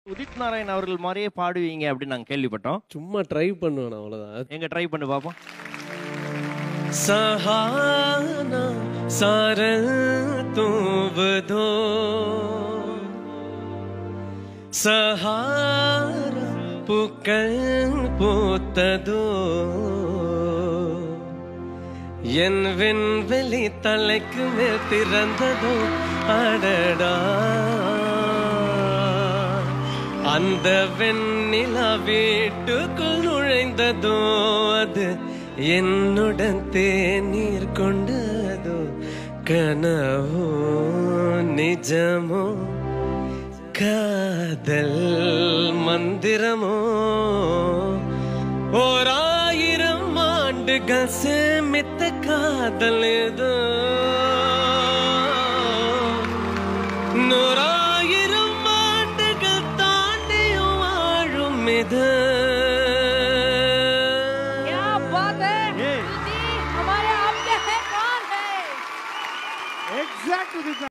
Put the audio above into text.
உதித் நாராயண் அவர்கள் மாதிரியே பாடுவீங்க அப்படின்னு நாங்க கேள்விப்பட்டோம் சும்மா ட்ரை பண்ணுவேன் அவ்வளோதான் எங்க ட்ரை பண்ணி பார்ப்போம் सहाना सारा तू बधो சஹாரா பூக்கள் பூத்ததோ என் விண்வெளி தலைக்கு மேல் திறந்ததோ அடடா அந்த வெண்ணிலா வீட்டுக்குள் நுழைந்ததோ அது என்னுடன் தேநீர் கொண்டதோ கனவோ நிஜமோ காதல் மந்திரமோ ஓர் ஆயிரம் ஆண்டுகள் சேமித்த காதல் ஏதோ நூறாயிரம் ஆண்டுகள் தாண்டியும் வாழும் இது क्या बात है ये। दीदी हमारे आपके है कौन है எக்ஸாக்ட்